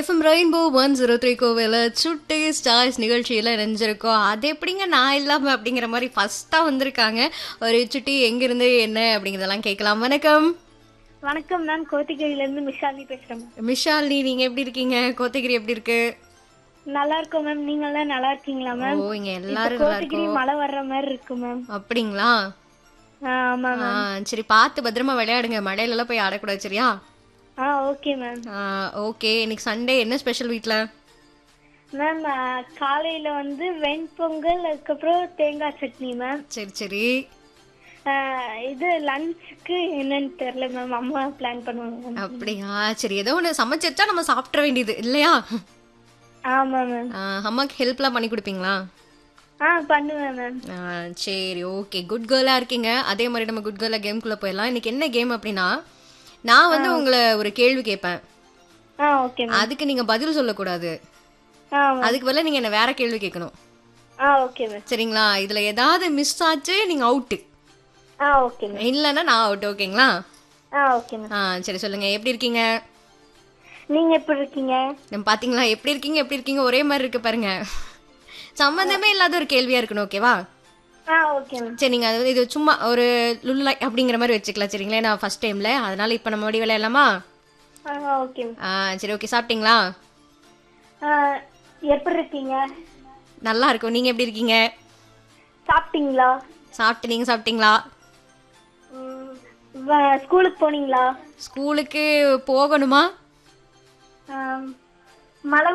FM rainbow one zero three கோவில் சுட்டி stars நிகழ்ச்சியில் இணைஞ்சிருக்கோம் அது எப்படிங்க நான் இல்லாமல் அப்படிங்கிற மாதிரி ஃபஸ்ட்டாக வந்திருக்காங்க ஒரு சுட்டி எங்கேருந்து என்ன அப்படிங்கிறதெல்லாம் கேட்கலாம் வணக்கம் வணக்கம் மேம் கோத்திகிரில இருந்து மிஷாலினி பேசுறேன் மேம் மிஷாலினி நீங்கள் எப்படி இருக்கீங்க கோத்தகிரி எப்படி இருக்கு நல்லா இருக்கோம் மேம் நீங்க எல்லாம் நல்லா இருக்கீங்களா மேம் ஓ இங்கே இப்ப எல்லாரும் நல்லா கோத்தகிரி இருக்கும் மழை வர்ற மாதிரி இருக்கு மேம் அப்படிங்களா ஆ, ஆமா ஆ, மேம் சரி பார்த்து பத்திரமா விளையாடுங்க மழையிலலாம் போய் ஆடக்கூடாது சரியா ஆ ஓகே மேம் ஓகே இன்னைக்கு சண்டே என்ன ஸ்பெஷல் வீட்டில் மேம் ஆ, காலையில வந்து வெண்பொங்கல் அதுக்கப்புறம் தேங்காய் சட்னி மேம் சரி சரி ஆ, இது லஞ்சுக்கு என்னன்னு தெரியல மேம் அம்மா பிளான் பண்ணுவாங்க மேம் அப்படியா சரி ஏதோ ஒன்று சமைச்சு வச்சா நம்ம சாப்பிட்ற வேண்டியது இல்லையா ஆமா மேம் ஆ, அம்மாக்கு ஹெல்ப்லாம் பண்ணி கொடுப்பீங்களா ஆ பண்ணுவேன் மேம் ஆ, சரி ஓகே குட் கேர்லாக இருக்கீங்க அதே மாதிரி நம்ம குட் கேர்லாக கேம்குள்ளே போயிடலாம் இன்னைக்கு என்ன கேம் அப்படின்னா நான் வந்து உங்களை ஒரு கேள்வி கேட்பேன் ஆ ஓகே மேம் அதுக்கு நீங்கள் பதில் சொல்லக்கூடாது ஆ மேம் அதுக்கு பதிலா நீங்கள் என்ன வேற கேள்வி கேட்கணும் ஆ ஓகே மேம் சரிங்களா இதில் ஏதாவது மிஸ் ஆச்சு நீங்கள் அவுட்டு ஆ ஓகே மேம் இல்லைன்னா நான் அவுட் ஓகேங்களா ஆ ஓகே மேம் ஆ சரி சொல்லுங்கள் எப்படி இருக்கீங்க நீங்க எப்படி இருக்கீங்க நம்ம பார்த்தீங்களா எப்படி இருக்கீங்க எப்படி இருக்கீங்க ஒரே மாதிரி இருக்கு பாருங்க சம்மந்தமே இல்லாத ஒரு கேள்வியாக இருக்கணும் ஓகேவா ஆ ஓகே மேம் சரி நீங்கள் அது இது சும்மா ஒரு லுல்லாய் அப்படிங்கிற மாதிரி வச்சுக்கலாம் சரிங்களா நான் ஃபர்ஸ்ட் டைமில் அதனால இப்போ நம்ம மறுபடியும் விளையாடலாமா ஆ ஓகே மேம் ஆ சரி ஓகே சாப்பிட்டீங்களா ஆ, எப்படி இருக்கீங்க நல்லா இருக்கும் நீங்கள் எப்படி இருக்கீங்க சாப்பிட்டீங்களா சாப்பிட்டு நீங்கள் சாப்பிட்டீங்களா ம், வ- ஸ்கூலுக்கு போனீங்களா ஸ்கூலுக்கு போகணுமா ஆம், மழை